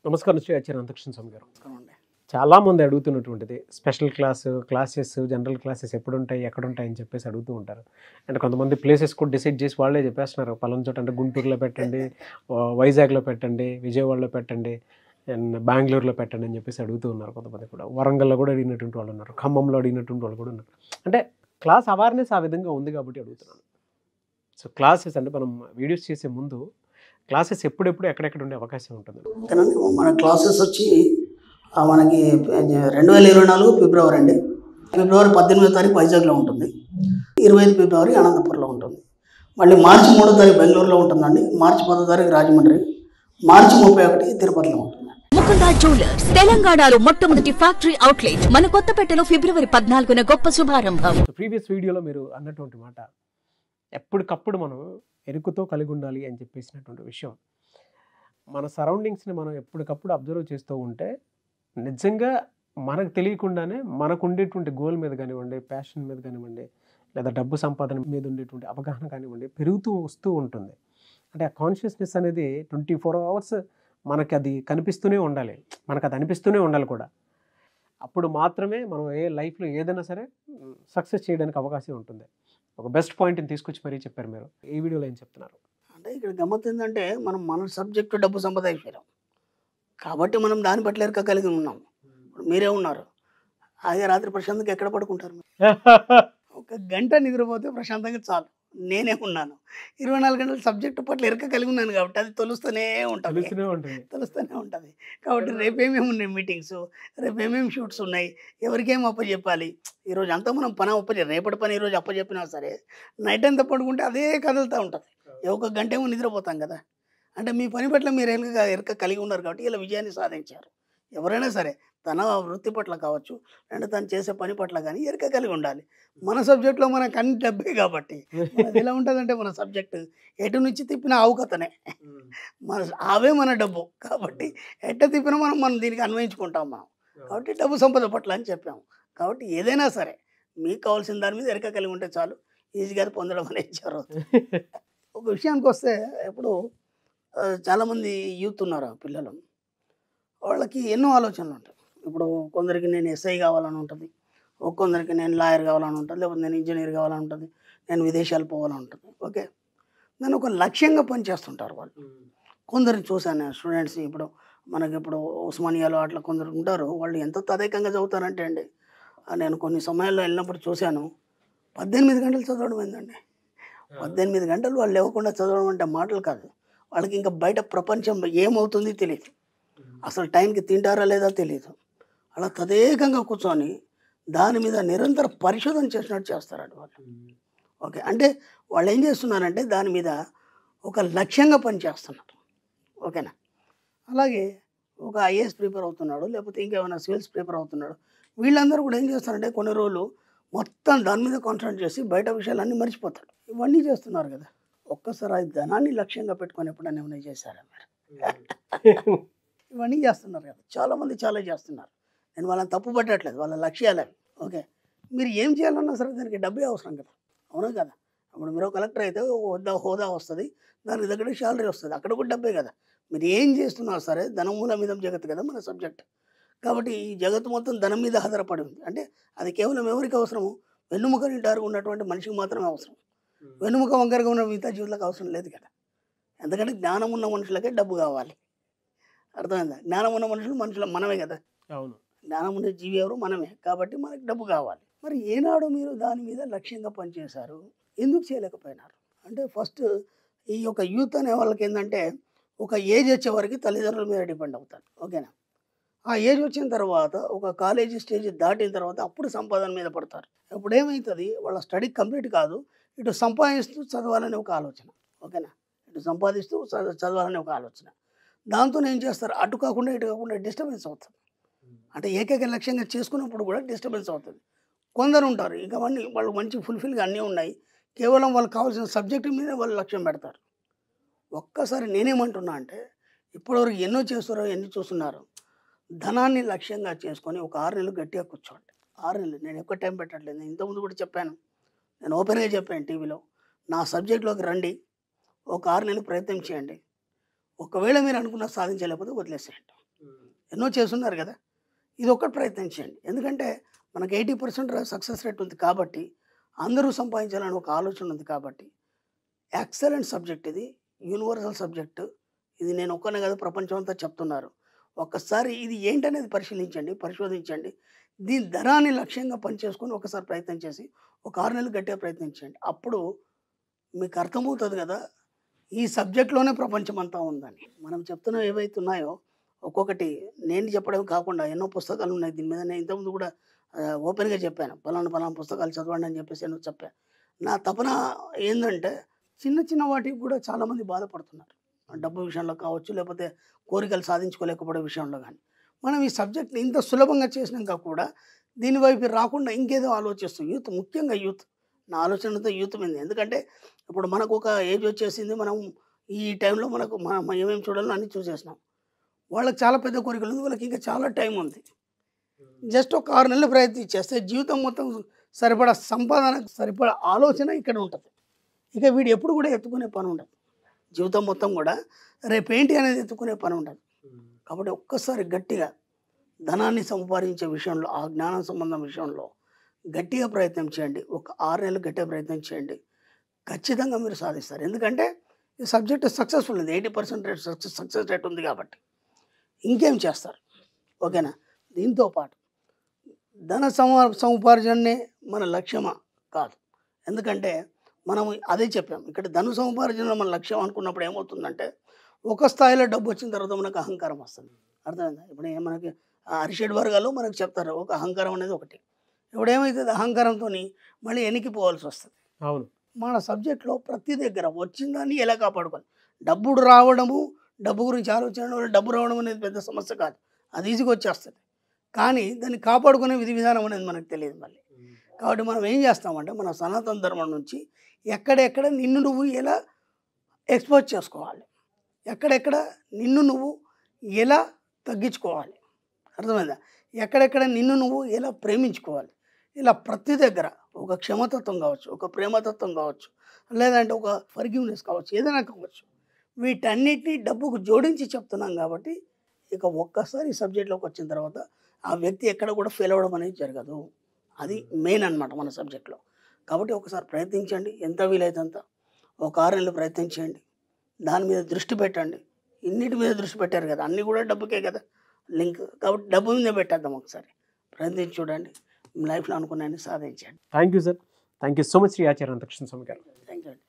నమస్కారం శ్రీ ఆచార్య అంతకృష్ణ స్వామి గారు నమస్కారం చాలా మంది అడుగుతున్నటువంటిది special class classes general classes ఎప్పుడు ఉంటాయి ఎక్కడ ఉంటాయి అని చెప్పేసి అడుగుతూ ఉంటారు అండ్ కొంతమంది ప్లేసెస్ కూడా డిసైడ్ చేసి వాళ్ళే చెప్పేస్తున్నారు పలానా చోట అంటే గుంటూరులో పెట్టండి వా- వైజాగ్లో పెట్టండి విజయవాడలో పెట్టండి అండ్ బెంగళూరులో పెట్టండి అని చెప్పేసి అడుగుతూ ఉన్నారు కొంతమంది కూడా వరంగల్లో కూడా అడిగినటువంటి వాళ్ళు ఉన్నారు ఖమ్మంలో అడిగినటువంటి వాళ్ళు కూడా ఉన్నారు అంటే క్లాస్ అవేర్నెస్ ఆ విధంగా ఉంది కాబట్టి అడుగుతున్నాను సో క్లాసెస్ అంటే మనం వీడియోస్ చేసే ముందు క్లాసెస్ ఎప్పుడెప్పుడు ఎక్కడెక్కడ ఉండే అవకాశం ఉంటుంది ఓకేనండి మన క్లాసెస్ వచ్చి ఆ, మనకి రెండు వేల ఇరవై నాలుగు ఫిబ్రవరి అండి ఫిబ్రవరి పద్దెనిమిదో తారీఖు వైజాగ్లో ఉంటుంది ఇరవై ఐదు ఫిబ్రవరి అనంతపురంలో ఉంటుంది మళ్ళీ మార్చి మూడో తారీఖు బెంగళూరులో ఉంటుందండి మార్చి పదో తారీఖు రాజమండ్రి మార్చి ముప్పై ఒకటి తిరుపతిలో ఉంటుంది ముకుందా జ్యువెలర్స్ తెలంగాణలో మొట్టమొదటి ఫ్యాక్టరీ అవుట్లెట్ మన కొత్తపేటలో ఫిబ్రవరి పద్నాలుగున గొప్ప శుభారంభం ప్రీవియస్ వీడియోలో మీరు అన్నటువంటి మాట ఎప్పటికప్పుడు మనం ఎరుకుతో కలిగి ఉండాలి అని చెప్పేసినటువంటి విషయం మన సరౌండింగ్స్ని మనం ఎప్పటికప్పుడు అబ్జర్వ్ చేస్తూ ఉంటే నిజంగా మనకు తెలియకుండానే మనకు ఉండేటువంటి గోల్ మీద కానివ్వండి ప్యాషన్ మీద కానివ్వండి లేదా డబ్బు సంపాదన మీద ఉండేటువంటి అవగాహన కానివ్వండి పెరుగుతూ వస్తూ ఉంటుంది అంటే ఆ కాన్షియస్నెస్ అనేది ట్వంటీ ఫోర్ అవర్స్ మనకి అది కనిపిస్తూనే ఉండాలి మనకు అది అనిపిస్తూనే ఉండాలి కూడా అప్పుడు మాత్రమే మనం ఏ లైఫ్లో ఏదైనా సరే సక్సెస్ చేయడానికి అవకాశం ఉంటుంది ఒక బెస్ట్ పాయింట్ని తీసుకొచ్చి మరీ చెప్పారు మీరు ఈ వీడియోలో ఏం చెప్తున్నారు అంటే ఇక్కడ గమ్మత్ ఏంటంటే మనం మన సబ్జెక్టు డబ్బు సంపాదించాం కాబట్టి మనం దాన్ని బట్టి ఎరక కలిగి ఉన్నాం ఇప్పుడు మీరే ఉన్నారు అదే రాత్రి ప్రశాంతంగా ఎక్కడ పడుకుంటారు మీరు? ఒక గంట నిద్రపోతే ప్రశాంతంగా చాలు నేనే ఉన్నాను ఇరవై నాలుగు గంటల సబ్జెక్టు పట్ల ఎరక కలిగి ఉన్నాను కాబట్టి అది తొలుస్తూనే ఉంటుంది తెలుస్తూనే ఉంటుంది తెలుస్తూనే ఉంటుంది కాబట్టి రేపేమేమి ఉన్నాయి మీటింగ్స్ రేపు ఏమేమి షూట్స్ ఉన్నాయి ఎవరికేం అప్పచెప్పాలి ఈరోజు అంతా మనం పని అప్పచె రేపటి పని ఈరోజు అప్పచెప్పినా సరే నైట్ అంతా పడుకుంటే అదే కదులుతూ ఉంటుంది ఏ ఒక గంట ఏమో నిద్రపోతాం కదా అంటే మీ పని పట్ల మీరు ఎరక ఎరక కలిగి ఉన్నారు కాబట్టి ఇలా విజయాన్ని సాధించారు ఎవరైనా సరే తన వృత్తి పట్ల కావచ్చు అంటే తను చేసే పని పట్ల కానీ ఎరక కలిగి ఉండాలి మన సబ్జెక్ట్లో మనకు అన్ని డబ్బే కాబట్టి మనది ఎలా ఉంటుందంటే మన సబ్జెక్ట్ ఎటు నుంచి తిప్పిన ఆవుకతనే మన అవే మన డబ్బు కాబట్టి ఎట్ట తిప్పినా మనం మనం దీనికి అన్వయించుకుంటాం మనం కాబట్టి డబ్బు సంపద పట్ల అని చెప్పాము కాబట్టి ఏదైనా సరే మీకు కావాల్సిన దాని మీద ఎరక కలిగి ఉంటే చాలు ఈజీగా పొందడం అనేది జరుగుతుంది ఒక విషయానికి వస్తే ఇప్పుడు ఆ, చాలామంది యూత్ ఉన్నారు ఆ పిల్లలు వాళ్ళకి ఎన్నో ఆలోచనలు ఉంటాయి ఇప్పుడు కొందరికి నేను ఎస్ఐ కావాలని ఉంటుంది కొందరికి నేను లాయర్ కావాలని ఉంటుంది లేకపోతే నేను ఇంజనీర్ కావాలని ఉంటుంది నేను విదేశాలు పోవాలని ఉంటుంది ఓకే దాన్ని ఒక లక్ష్యంగా పనిచేస్తుంటారు వాళ్ళు కొందరిని చూశాను స్టూడెంట్స్ ఇప్పుడు మనకి ఇప్పుడు ఉస్మానియాలో అట్లా కొందరు ఉంటారు వాళ్ళు ఎంత తదేకంగా చదువుతారంటే అండి ఆ, నేను కొన్ని సమయాల్లో వెళ్ళినప్పుడు చూశాను పద్దెనిమిది గంటలు చదవడం ఏందండి పద్దెనిమిది గంటలు వాళ్ళు లేవకుండా చదవడం అంటే మాటలు కాదు వాళ్ళకి ఇంకా బయట ప్రపంచం ఏమవుతుంది తెలియదు అసలు టైంకి తింటారా లేదా తెలియదు అలా తదేకంగా కూర్చొని దాని మీద నిరంతర పరిశోధన చేసినట్టు చేస్తారండి వాళ్ళు ఓకే అంటే వాళ్ళు ఏం చేస్తున్నారంటే దాని మీద ఒక లక్ష్యంగా పనిచేస్తున్నారు ఓకేనా అలాగే ఒక ఐఏఎస్ ప్రిపేర్ అవుతున్నాడు లేకపోతే ఇంకేమైనా సివిల్స్ ప్రిపేర్ అవుతున్నాడు వీళ్ళందరూ కూడా ఏం చేస్తారంటే కొన్ని రోజులు మొత్తం దాని మీద కాన్సన్ట్రేట్ చేసి బయట విషయాలన్నీ మర్చిపోతారు ఇవన్నీ చేస్తున్నారు కదా ఒక్కసారి ఆ ధనాన్ని లక్ష్యంగా పెట్టుకొని ఎప్పుడైనా ఏమైనా చేశారా మీరు ఇవన్నీ చేస్తున్నారు కదా చాలామంది చాలా చేస్తున్నారు నేను వాళ్ళని తప్పు పట్టట్లేదు వాళ్ళ లక్ష్యాలు అవి ఓకే మీరు ఏం చేయాలన్నా సరే దానికి డబ్బే అవసరం కదా అవునా కదా ఇప్పుడు మీరు కలెక్టర్ అయితే హోదా హోదా వస్తుంది దానికి దగ్గర శాలరీ వస్తుంది అక్కడ కూడా డబ్బే కదా మీరు ఏం చేస్తున్నారు సరే ధనం మూల మీద జగత్తు కదా మన సబ్జెక్ట్ కాబట్టి ఈ జగత్తు మొత్తం ధనం మీద ఆధారపడి ఉంది అంటే అది కేవలం ఎవరికి అవసరము వెన్నుముక నింటారు ఉన్నటువంటి మనిషికి మాత్రమే అవసరం వెన్నుముక వంకరగా ఉన్న మిగతా జీవులకు అవసరం లేదు కదా ఎందుకంటే జ్ఞానం ఉన్న మనుషులకే డబ్బు కావాలి అర్థమైందా జ్ఞానం ఉన్న మనుషులు మనుషులు మనమే కదా అవును జ్ఞానం ఉండే జీవి ఎవరు మనమే కాబట్టి మనకి డబ్బు కావాలి మరి ఏనాడు మీరు దాని మీద లక్ష్యంగా పనిచేశారు ఎందుకు చేయలేకపోయినారు అంటే ఫస్ట్ ఈ యొక్క యూత్ అనే వాళ్ళకి ఏంటంటే ఒక ఏజ్ వచ్చే వరకు తల్లిదండ్రుల మీద డిపెండ్ అవుతారు ఓకేనా ఆ ఏజ్ వచ్చిన తర్వాత ఒక కాలేజీ స్టేజ్ దాటిన తర్వాత అప్పుడు సంపాదన మీద పడతారు అప్పుడు ఏమవుతుంది వాళ్ళ స్టడీ కంప్లీట్ కాదు ఇటు సంపాదిస్తూ చదవాలనే ఒక ఆలోచన ఓకేనా ఇటు సంపాదిస్తూ చదవ- చదవాలనే ఒక ఆలోచన దాంతో ఏం చేస్తారు అటు కాకుండా ఇటు కాకుండా డిస్టర్బెన్స్ అవుతుంది అంటే ఏకైక లక్ష్యంగా చేసుకున్నప్పుడు కూడా డిస్టర్బెన్స్ అవుతుంది కొందరు ఉంటారు ఇక అవన్నీ వాళ్ళు మంచి ఫుల్ఫిల్గా అన్నీ ఉన్నాయి కేవలం వాళ్ళకి కావాల్సిన సబ్జెక్టు మీద వాళ్ళు లక్ష్యం పెడతారు ఒక్కసారి నేనేమంటున్నా అంటే ఇప్పటివరకు ఎన్నో చేస్తారో ఎన్ని చూస్తున్నారు ధనాన్ని లక్ష్యంగా చేసుకొని ఒక ఆరు నెలలు గట్టిగా కూర్చోండి ఆరు నెలలు నేను ఎక్కువ టైం పెట్టట్లేదు నేను ఇంతకుముందు కూడా చెప్పాను నేను ఓపెన్గా చెప్పాను టీవీలో నా సబ్జెక్ట్లోకి రండి ఒక ఆరు నెలలు ప్రయత్నం చేయండి ఒకవేళ మీరు అనుకున్న సాధించలేకపోతే వదిలేసేయండి ఎన్నో చేస్తున్నారు కదా ఇది ఒక్కటి ప్రయత్నించండి ఎందుకంటే మనకు ఎయిటీ పర్సెంట్ సక్సెస్ రేట్ ఉంది కాబట్టి అందరూ సంపాదించాలని ఒక ఆలోచన ఉంది కాబట్టి ఎక్సలెంట్ సబ్జెక్ట్ ఇది యూనివర్సల్ సబ్జెక్ట్ ఇది నేను ఒక్కనే కదా ప్రపంచం అంతా చెప్తున్నారు ఒక్కసారి ఇది ఏంటనేది పరిశీలించండి పరిశోధించండి దీని ధనాన్ని లక్ష్యంగా పనిచేసుకొని ఒకసారి ప్రయత్నం చేసి ఒక ఆరు నెలలు గట్టిగా ప్రయత్నించండి అప్పుడు మీకు అర్థమవుతుంది కదా ఈ సబ్జెక్ట్లోనే ప్రపంచం అంతా ఉందని మనం చెప్తున్న ఏవైతే ఉన్నాయో ఒక్కొక్కటి నేను చెప్పడం కాకుండా ఎన్నో పుస్తకాలు ఉన్నాయి దీని మీద నేను ఇంతకుముందు కూడా ఆ, ఓపెన్గా చెప్పాను పలానా పలానా పుస్తకాలు చదవండి అని చెప్పేసి నేను చెప్పాను నా తపన ఏంటంటే చిన్న చిన్న వాటికి కూడా చాలామంది బాధపడుతున్నారు డబ్బు విషయంలో కావచ్చు లేకపోతే కోరికలు సాధించుకోలేకపోవడం విషయంలో కానీ మనం ఈ సబ్జెక్ట్ని ఇంత సులభంగా చేసినాక కూడా దీని వైపు రాకుండా ఇంకేదో ఆలోచిస్తాం యూత్ ముఖ్యంగా యూత్ నా ఆలోచనతో యూత్ మీద ఎందుకంటే ఇప్పుడు మనకు ఒక ఏజ్ వచ్చేసింది మనం ఈ టైంలో మనకు మనం ఏమేమి చూడాలో అన్నీ చూసేసినాం వాళ్ళకి చాలా పెద్ద కోరికలు ఉంది వాళ్ళకి ఇంకా చాలా టైం ఉంది జస్ట్ ఒక ఆరు నెలలు ప్రయత్నం చేస్తే జీవితం మొత్తం సరిపడా సంపాదన సరిపడా ఆలోచన ఇక్కడ ఉంటుంది ఇక వీడు ఎప్పుడు కూడా ఎత్తుకునే పని ఉండదు జీవితం మొత్తం కూడా రేపేంటి అనేది ఎత్తుకునే పని ఉండదు కాబట్టి ఒక్కసారి గట్టిగా ధనాన్ని సంపాదించే విషయంలో ఆ జ్ఞానం సంబంధం విషయంలో గట్టిగా ప్రయత్నం చేయండి ఒక ఆరు నెలలు గట్టిగా ప్రయత్నం చేయండి ఖచ్చితంగా మీరు సాధిస్తారు ఎందుకంటే ఈ సబ్జెక్ట్ సక్సెస్ఫుల్ ఉంది eighty percent rate success success rate ఉంది కాబట్టి ఇంకేం చేస్తారు ఓకేనా దీంతో పాటు ధన సమా సముపార్జనే మన లక్ష్యమా కాదు ఎందుకంటే మనం అదే చెప్పాం ఇక్కడ ధన సముపార్జన మన లక్ష్యం అనుకున్నప్పుడు ఏమవుతుందంటే ఒక స్థాయిలో డబ్బు వచ్చిన తర్వాత మనకు అహంకారం వస్తుంది అర్థమైందా ఇప్పుడు ఏ మనకి ఆ అరిషడ్ వర్గాలు మనకు చెప్తారు ఒక అహంకారం అనేది ఒకటి ఇప్పుడు ఏమవుతుంది అహంకారంతో మళ్ళీ వెనక్కిపోవాల్సి వస్తుంది అవును మన సబ్జెక్ట్లో ప్రతి దగ్గర వచ్చిందాన్ని ఎలా కాపాడుకోవాలి డబ్బుడు రావడము డబ్బు గురించి ఆలోచన డబ్బు రావడం అనేది పెద్ద సమస్య కాదు అది ఈజీగా వచ్చేస్తుంది కానీ దాన్ని కాపాడుకునే విధి విధానం అనేది మనకు తెలియదు మళ్ళీ కాబట్టి మనం ఏం చేస్తామంటే మన సనాతన ధర్మం నుంచి ఎక్కడెక్కడ నిన్ను నువ్వు ఎలా ఎక్స్పోజ్ చేసుకోవాలి ఎక్కడెక్కడ నిన్ను నువ్వు ఎలా తగ్గించుకోవాలి అర్థమైందా ఎక్కడెక్కడ నిన్ను నువ్వు ఎలా ప్రేమించుకోవాలి ఇలా ప్రతి దగ్గర ఒక క్షమతత్వం కావచ్చు ఒక ప్రేమతత్వం కావచ్చు లేదంటే ఒక ఫర్గివ్నెస్ కావచ్చు ఏదైనా కావచ్చు వీటన్నిటిని డబ్బుకు జోడించి చెప్తున్నాం కాబట్టి ఇక ఒక్కసారి ఈ సబ్జెక్ట్లోకి వచ్చిన తర్వాత ఆ వ్యక్తి ఎక్కడ కూడా ఫెయిల్ అవ్వడం అనేది జరగదు అది మెయిన్ అన్నమాట మన సబ్జెక్ట్లో కాబట్టి ఒకసారి ప్రయత్నించండి ఎంత వీలైతే అంత ఒక ఆరు నెలలు ప్రయత్నించండి దాని మీద దృష్టి పెట్టండి ఇన్నిటి మీద దృష్టి పెట్టారు కదా అన్నీ కూడా డబ్బుకే కదా లింక్ కాబట్టి డబ్బు మీద పెట్టేద్దాం ఒకసారి ప్రయత్నించి చూడండి మీ లైఫ్లో అనుకున్నాయని సాధించండి thank you sir thank you so much Shri Acharya Anthakrishna Swami garu thank you